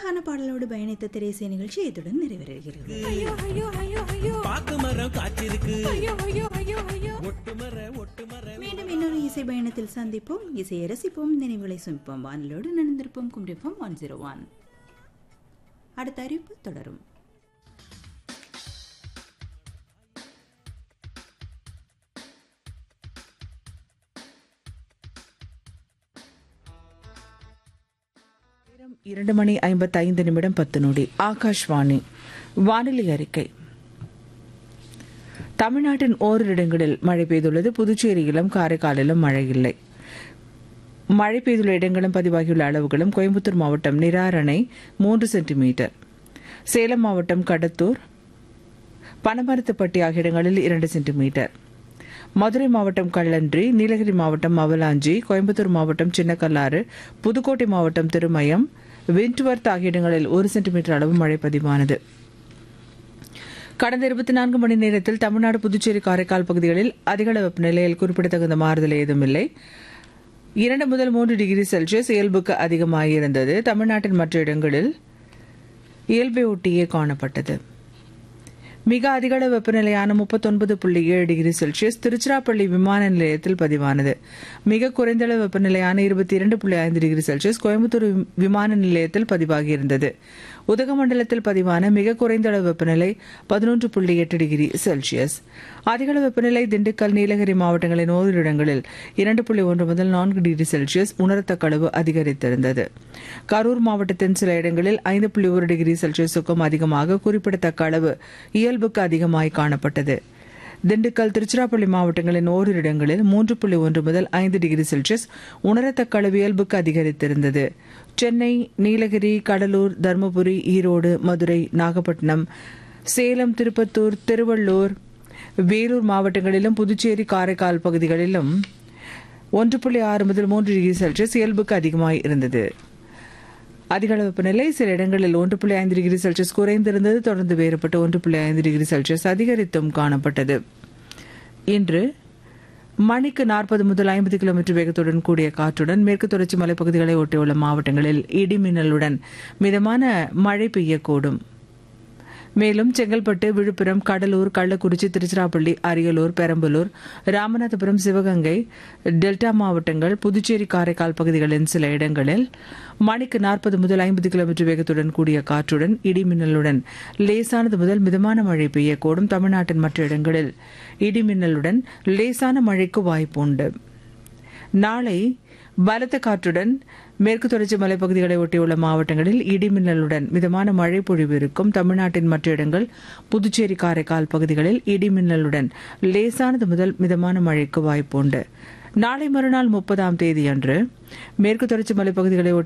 அழகான பாடலோடு பயணித்த திரைசை நிகழ்ச்சி இத்துடன் நிறைவேறுகிறது பாக்கு மரம் காய்ச்சிருக்கு ஐயோ ஐயோ ஐயோ ஐயோ ஒட்டு மர ஒட்டு மர மீண்டும் இன்னொரு இசை பயணத்தில் சந்திப்போம் இசையை ரசிப்போம் நினைவுகளை சுமிப்போம் வானலோடு நனைந்திருப்போம் கும்பிடிப்போம் ஒன் ஜீரோ ஒன் அடுத்த அறிவிப்பு தொடரும் நேரம் இரண்டு மணி ஐம்பத்தைந்து நிமிடம் பத்து நொடி ஆகாஷ்வாணி வானிலை அறிக்கை தமிழ்நாட்டின் ஓரிரு இடங்களில் மழை பெய்துள்ளது புதுச்சேரியிலும் காரைக்காலிலும் மழை இல்லை மழை பெய்துள்ள இடங்களும் பதிவாகியுள்ள அளவுகளும் கோயம்புத்தூர் மாவட்டம் நிராரணை மூன்று சென்டிமீட்டர் சேலம் மாவட்டம் கடத்தூர் பனமரத்துப்பட்டி ஆகிய இடங்களில் இரண்டு சென்டிமீட்டர் மதுரை மாவட்டம் கள்ளன்றி நீலகிரி மாவட்டம் அவலாஞ்சி கோயம்புத்தூர் மாவட்டம் சின்னக்கல்லாறு புதுக்கோட்டை மாவட்டம் திருமயம் விண்ட்வர்த் ஆகிய இடங்களில் ஒரு சென்டிமீட்டர் அளவு மழை பதிவானது கடந்த இருபத்தி நான்கு மணி நேரத்தில் தமிழ்நாடு புதுச்சேரி காரைக்கால் பகுதிகளில் அதிகள வெப்பநிலையில் குறிப்பிடத்தகுந்த மாறுதல் ஏதுமில்லை இரண்டு முதல் மூன்று டிகிரி செல்சியஸ் இயல்புக்கு அதிகமாகியிருந்தது தமிழ்நாட்டின் மற்ற இடங்களில் இயல்பை ஒட்டியே காணப்பட்டது மிக அதிகள வெப்பநிலையான முப்பத்தொன்பது புள்ளி ஏழு டிகிரி செல்சியஸ் திருச்சிராப்பள்ளி விமான நிலையத்தில் பதிவானது மிக குறைந்தளவு வெப்பநிலையான இருபத்தி இரண்டு புள்ளி ஐந்து டிகிரி செல்சியஸ் கோயம்புத்தூர் வி- விமான நிலையத்தில் பதிவாகியிருந்தது உதகமண்டலத்தில் பதிவான மிக குறைந்த அளவு வெப்பநிலை பதினொன்று புள்ளி எட்டு டிகிரி செல்சியஸ் அதிகளவு வெப்பநிலை திண்டுக்கல் நீலகிரி மாவட்டங்களின் ஓரிரு இடங்களில் இரண்டு புள்ளி ஒன்று முதல் நான்கு டிகிரி செல்சியஸ் உணரத்தக்க அளவு அதிகரித்திருந்தது கரூர் மாவட்டத்தின் சில இடங்களில் ஐந்து புள்ளி ஒரு டிகிரி செல்சியஸுக்கும் அதிகமாக குறிப்பிடத்தக்க அளவு இயல்புக்கு அதிகமாய் காணப்பட்டது திண்டுக்கல் திருச்சிராப்பள்ளி மாவட்டங்களின் ஓரிரு இடங்களில் மூன்று புள்ளி ஒன்று முதல் ஐந்து டிகிரி செல்சியஸ் உணரத்தக்க அளவு இயல்புக்கு அதிகரித்திருந்தது சென்னை நீலகிரி கடலூர் தருமபுரி ஈரோடு மதுரை நாகப்பட்டினம் சேலம் திருப்பத்தூர் திருவள்ளூர் வேலூர் மாவட்டங்களிலும் புதுச்சேரி காரைக்கால் பகுதிகளிலும் ஒன்று புள்ளி ஆறு முதல் மூன்று டிகிரி செல்சியஸ் இயல்புக்கு அதிகமாய் இருந்தது அதிகள வெப்பநிலை சில இடங்களில் ஒன்று புள்ளி ஐந்து டிகிரி செல்சியஸ் குறைந்திருந்தது தொடர்ந்து வேறுபட்டு ஒன்று புள்ளி ஐந்து டிகிரி செல்சியஸ் அதிகரித்தும் காணப்பட்டது இன்று மணிக்கு நாற்பது முதல் ஐம்பது கிலோமீட்டர் வேகத்துடன் கூடிய காற்றுடன் மேற்கு தொடர்ச்சி மலைப்பகுதிகளை ஒட்டியுள்ள மாவட்டங்களில் இடி மின்னலுடன் மிதமான மழை பெய்யக்கூடும் மேலும் செங்கல்பட்டு விழுப்புரம் கடலூர் கள்ளக்குறிச்சி திருச்சிராப்பள்ளி அரியலூர் பெரம்பலூர் ராமநாதபுரம் சிவகங்கை டெல்டா மாவட்டங்கள் புதுச்சேரி காரைக்கால் பகுதிகளின் சில இடங்களில் மணிக்கு நாற்பது முதல் ஐம்பது கிலோமீட்டர் வேகத்துடன் கூடிய காற்றுடன் இடி மின்னலுடன் லேசானது முதல் மிதமான மழை பெய்யக்கூடும் தமிழ்நாட்டின் மற்ற இடங்களில் இடி மின்னலுடன் லேசான மழைக்கு வாய்ப்பு உண்டு நாளை பலத்த காற்றுடன் மேற்கு தொடர்ச்சி மலைப்பகுதிகளை ஒட்டியுள்ள மாவட்டங்களில் இடிமின்னலுடன் மிதமான மழை பொழிவு இருக்கும் தமிழ்நாட்டின் மற்ற இடங்கள் புதுச்சேரி காரைக்கால் பகுதிகளில் இடிமின்னலுடன் லேசானது முதல் மிதமான மழைக்கு வாய்ப்பு உண்டு நாளை மறுநாள் முப்பதாம் தேதியன்று மேற்கு தொடர்ச்சி மலைப்பகுதிகளை ஒட்டி